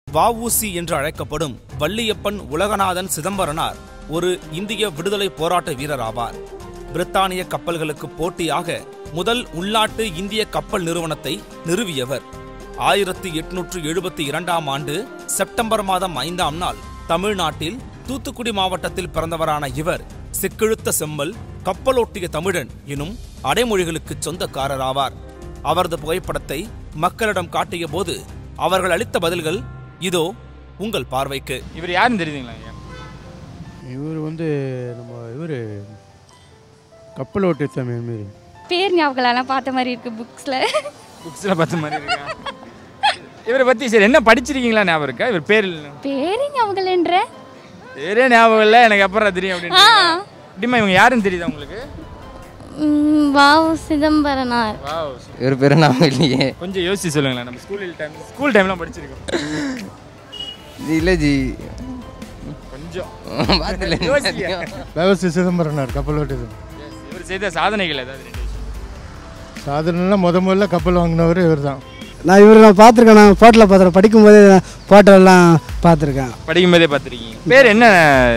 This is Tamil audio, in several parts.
வஉசி என்று அழைக்கப்படும் வள்ளியப்பன் உலகநாதன் சிதம்பரனார் ஒரு இந்திய விடுதலை போராட்ட வீரர் ஆவார் பிரித்தானிய கப்பல்களுக்கு போட்டியாக முதல் உள்நாட்டு இந்திய கப்பல் நிறுவனத்தை நிறுவியவர் ஆயிரத்தி எட்நூற்று எழுபத்தி இரண்டாம் ஆண்டு செப்டம்பர் மாதம் ஐந்தாம் நாள் தமிழ்நாட்டில் தூத்துக்குடி மாவட்டத்தில் பிறந்தவரான இவர் சிக்கிழுத்த செம்மல் கப்பலோட்டிய தமிழன் எனும் அடைமொழிகளுக்கு சொந்தக்காரராவார் அவரது புகைப்படத்தை மக்களிடம் காட்டிய போது அவர்கள் அளித்த பதில்கள் இதோ உங்கள் பார்வைக்கு இவர் யாருன்னு தெரியுதுங்களா ஐயா இவர் வந்து நம்ம இவர் கப்பல் ஓட்டு தமிழ் மாரி பேர் ஞாபகம்லாம் பார்த்த மாதிரி இருக்கு புக்ஸ்ல புக்ஸில் பார்த்த மாதிரி இருக்கா இவரை பற்றி சரி என்ன படிச்சிருக்கீங்களா ஞாபகம் இருக்கா இவர் பேர் இல்ல. பேரே ஞாபகம்ன்ற பேரே ஞாபகம் இல்லை எனக்கு அப்புறம் தெரியும் அப்படின்னு ஆ அப்படிமா இவங்க யாருன்னு தெரியுதா உங்களுக்கு வாவ் சிதம்பரனார் வாவ் இவர் பேர் நாம இல்லையே கொஞ்சம் யோசிச்சு சொல்லுங்களேன் நம்ம ஸ்கூல் டைம் ஸ்கூல் டைம்லாம் படிச்சிருக்கோம் இது இல்லை ஜி கொஞ்சம் பார்த்துல யோசிங்க. விவசாய சிதம்பரனார் கப்பல் ஓட்டு Yes, இவர் செய்த சாதனைகள் ஏதாவது ரெண்டு விஷயம் சாதாரண முத முதல்ல கப்பல் வாங்கினவர் இவர் தான் நான் இவர் நான் பார்த்துருக்கேன் நான் ஃபோட்டோவில் பார்த்துருக்கேன் படிக்கும்போதே ஃபோட்டோலாம் பார்த்துருக்கேன் படிக்கும் போதே பார்த்துருக்கீங்க பேர் என்ன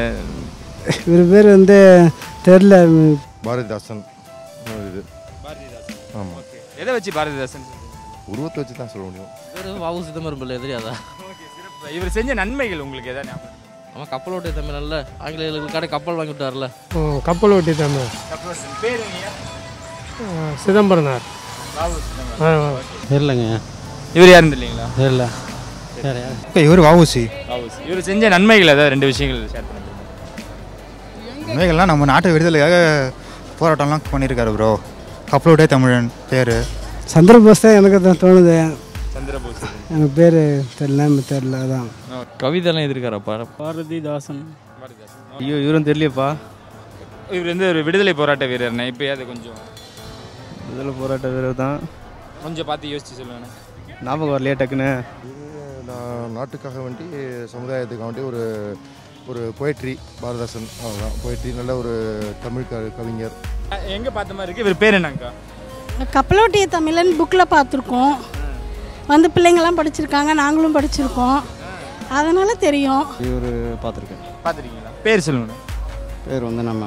இவர் பேர் வந்து தெரில பாரதிதாசன் இது பாரதிதாசன் ஆமாம் ஓகே எதை வச்சு பாரதிதாசன் உருவத்தை வச்சு தான் சொல்ல முடியும் இவர் வாவு சிதம்பரம் பிள்ளை தெரியாதா ஓகே சிறப்பு இவர் செஞ்ச நன்மைகள் உங்களுக்கு எதாவது ஞாபகம் அவன் கப்பல் ஓட்டிய தமிழ் நல்ல ஆங்கிலேயர்களுக்காக கப்பல் வாங்கி விட்டார்ல கப்பல் ஓட்டி தமிழ் பேர் சிதம்பரனார் தெரிலங்க இவர் யாருன்னு தெரியலீங்களா தெரில இவர் வவுசி இவர் செஞ்ச நன்மைகள் ஏதாவது ரெண்டு விஷயங்கள் ஷேர் பண்ணுங்க இவைகள்லாம் நம்ம நாட்டு விடுதலைக்காக போராட்டம்லாம் பண்ணியிருக்காரு ப்ரோ கப்பலோடைய தமிழன் பேர் சந்திரபோஸ் தான் எனக்கு தான் தோணுது சந்திரபோஸ் எனக்கு பேர் தெரில தெரில அதான் கவிதைலாம் எதிர்க்காரப்பா பாரதிதாசன் பாரதிதாசன் ஐயோ இவரும் தெரியலையப்பா இவர் வந்து ஒரு விடுதலை போராட்ட வீரர்னே இப்போயாவது கொஞ்சம் விடுதலை போராட்ட வீரர் தான் கொஞ்சம் பார்த்து யோசிச்சு சொல்லுங்கண்ணே ஞாபகம் வரலையே டக்குன்னு நான் நாட்டுக்காக வேண்டி சமுதாயத்துக்காக வேண்டி ஒரு ஒரு பொயட்ரி பாரதாசன் அவ்வளோதான் பொயட்ரி நல்ல ஒரு தமிழ் க கவிஞர் எங்கே பார்த்த மாதிரி இருக்கு இவர் பேர் என்னங்கக்கா கப்பலோட்டிய தமிழன் புக்கில் பார்த்துருக்கோம் வந்து பிள்ளைங்கள்லாம் படிச்சிருக்காங்க நாங்களும் படிச்சிருக்கோம் அதனால் தெரியும் இவர் பார்த்துருக்கேன் பார்த்துருக்கீங்களா பேர் சொல்லுங்க பேர் வந்து நம்ம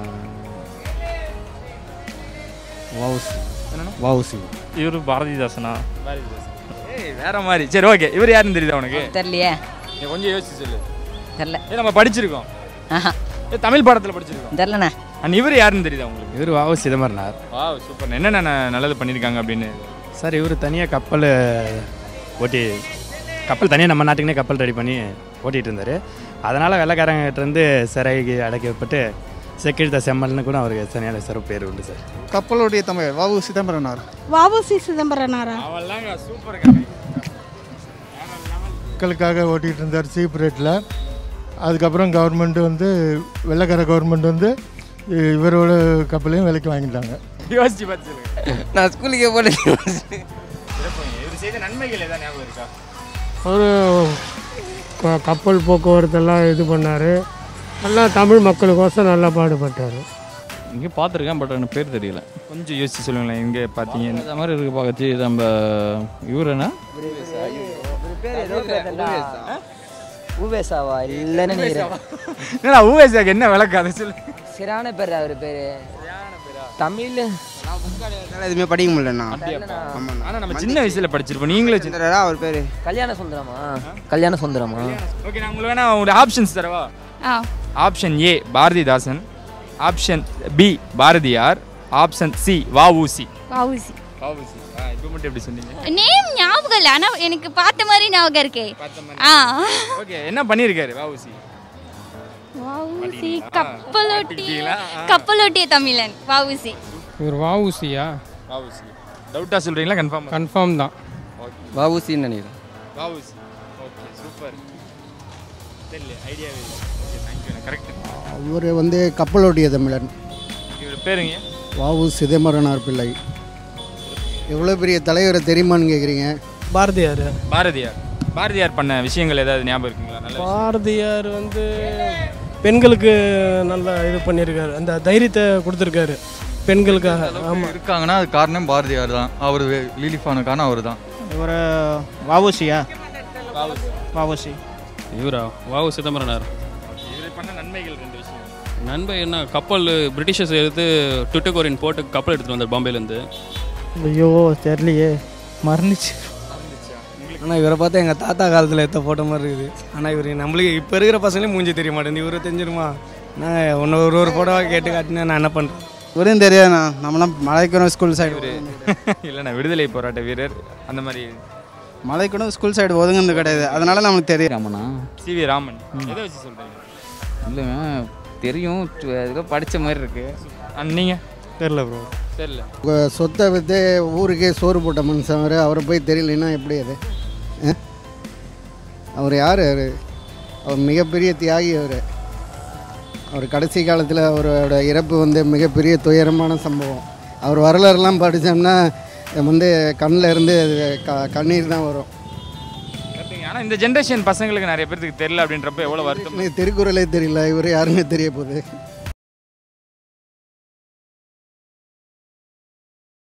வவுசி என்னண்ணா? வவுசி இவர் பாரதிதாசனா பாரதிதாசன் ஏய் வேற மாதிரி சரி ஓகே இவர் யாருன்னு தெரியுதா உனக்கு தெரியலையே நீ கொஞ்சம் யோசிச்சு சொல்லு தெரில ஏ நம்ம படிச்சிருக்கோம் ஆஹா ஏ தமிழ் பாடத்தில் படிச்சிருக்கோம் தெரிலண்ணே அண்ட் இவர் யாருன்னு தெரியுதா உங்களுக்கு இவர் வாவு சிதம்பரனார் வா சூப்பர் என்னென்ன ந- நல்லது பண்ணியிருக்காங்க அப்படின்னு சார் இவர் தனியாக கப்பல் ஓட்டி கப்பல் தனியாக நம்ம நாட்டுக்குனே கப்பல் ரெடி பண்ணி ஓட்டிகிட்டு இருந்தார் அதனால் வெள்ளைக்காரங்கிட்டேருந்து சிறைக்கு அடைக்கப்பட்டு செக்கிழ்த்த செம்மல்னு கூட அவருக்கு தனியான சிறப்பு பேர் உண்டு சார் கப்பலோடைய தமிழ் வாவு சிதம்பரனார் வவுசி சிதம்பரனாரா அவள்லாங்க சூப்பர் மக்களுக்காக ஓட்டிகிட்டு இருந்தார் சீப் ரேட்டில் அதுக்கப்புறம் கவர்மெண்ட் வந்து வெள்ளைக்கார கவர்மெண்ட் வந்து இவரோட கப்பலையும் விலைக்கு வாங்கிட்டாங்க யோசிச்சு பார்த்து சொல்லுங்க நான் ஸ்கூலுக்கே போல சிறப்புங்க இவர் செய்த நன்மைகள் ஏதாவது ஞாபகம் இருக்கா அவர் கப்பல் போக்குவரத்தெல்லாம் இது பண்ணார் நல்லா தமிழ் மக்களுக்கோசம் நல்லா பாடுபட்டார் இங்கே பார்த்துருக்கேன் பட் எனக்கு பேர் தெரியல கொஞ்சம் யோசிச்சு சொல்லுங்களேன் எங்கே பார்த்தீங்க இந்த மாதிரி இருக்கு பார்க்கச்சு நம்ம இவர் என்ன ஊவேசாவா இல்லைன்னு நினைக்கிறேன் என்னடா ஊவேசாக்கு என்ன விளக்கு அதை சொல்லு சரியான பேர் அவர் பேர் தமிழ் எதுவுமே படிக்க முடியலண்ணா ஆனால் நம்ம சின்ன வயசுல படிச்சிருப்போம் நீங்களும் சின்ன அவர் பேர் கல்யாண சுந்தரமா கல்யாண சுந்தரமா ஓகே நான் உங்களுக்கு வேணா ஒரு ஆப்ஷன்ஸ் தரவா ஆ option A Bharathidasan option B Bharathiyar option C VOC VOC VOC இப்போ மட்டும் எப்படி சொன்னீங்க நேம் ஞாபகம் இல்லை ஆனால் எனக்கு பார்த்த மாதிரி ஞாபகம் இருக்கே ஆ ஓகே என்ன பண்ணியிருக்காரு வஉசி வவுசி கப்பலோட்டி மாட்டிக்கிட்டீங்களா? கப்பலோட்டிய தமிழன் வவுசி இவர் வாவுசியா வஉசி டவுட்டாக சொல்கிறீங்களா கன்ஃபார்ம் கன்ஃபார்ம் தான் வவுசின்னு நினைக்கிறேன் வஉசி ஓகே சூப்பர் தெரியல ஐடியாவே ஓகே தேங்க்யூ கரெக்ட் அவர் வந்து கப்பலோட்டிய தமிழன் இவர் பேருங்க வாவு சிதம்பரனார் பிள்ளை எவ்வளோ பெரிய தலைவரை தெரியுமான்னு கேட்குறீங்க பாரதியார் பாரதியார் பாரதியார் பண்ண விஷயங்கள் ஏதாவது ஞாபகம் இருக்குங்களா நல்ல விஷயம். பாரதியார் வந்து பெண்களுக்கு நல்லா இது பண்ணியிருக்காரு அந்த தைரியத்தை கொடுத்துருக்காரு பெண்களுக்காக ஆமாம் இருக்காங்கன்னா அது காரணம் பாரதியார் தான் அவர் ரிலீஃப் ஆனக்கான அவர் தான் இவர் வாவுசியா வாவசி இவரா வாவு சிதம்பரனார் இவர் பண்ண நன்மைகள் ரெண்டு விஷயம் நண்பன் என்ன கப்பல் பிரிட்டிஷர்ஸ் எடுத்து டுட்டுகோரின் போட்டு கப்பல் எடுத்துகிட்டு வந்தார் பாம்பேலேருந்து ஐயோ தெரியலையே மறந்துச்சு ஆனால் இவரை பார்த்தா எங்கள் தாத்தா காலத்தில் எடுத்த போட்ட மாதிரி இருக்குது ஆனால் இவர் நம்மளுக்கு இப்போ இருக்கிற பசங்களே மூஞ்சி தெரிய மாட்டேங்குது இவரை தெரிஞ்சிருமா நாங்கள் ஒன்று ஒரு ஒரு போட்டோவாக கேட்டு காட்டினா நான் என்ன பண்ணுறேன் இவரும் தெரியாதுண்ணா நம்மளாம் மலைக்குணம் ஸ்கூல் சைடு இல்லைண்ணா விடுதலை போராட்ட வீரர் அந்த மாதிரி மலைக்குணம் ஸ்கூல் சைடு ஒதுங்குனது கிடையாது அதனால நமக்கு தெரியும் ராமனா சி வி ராமன் எதை வச்சு சொல்கிறீங்க இல்லைங்க தெரியும் ஏதோ படித்த மாதிரி இருக்கு நீங்கள் தெரில ப்ரோ தெரியல உங்கள் சொத்தை விற்று ஊருக்கே சோறு போட்ட மனுஷன் அவர் அவரை போய் தெரியலன்னா எப்படி அது ஆ? அவர் யார் அவர் அவர் மிகப்பெரிய தியாகி அவர் அவர் கடைசி காலத்தில் அவரோட இறப்பு வந்து மிகப்பெரிய துயரமான சம்பவம் அவர் வரலாறுலாம் படித்தோம்னா வந்து கண்ணில் இருந்து க கண்ணீர் தான் வரும் ஆனால் இந்த ஜென்ரேஷன் பசங்களுக்கு நிறைய பேருக்கு தெரியல அப்படின்றப்ப எவ்வளோ வருத்தம் திருக்குறளே தெரியல இவர் யாருன்னு தெரிய போகுது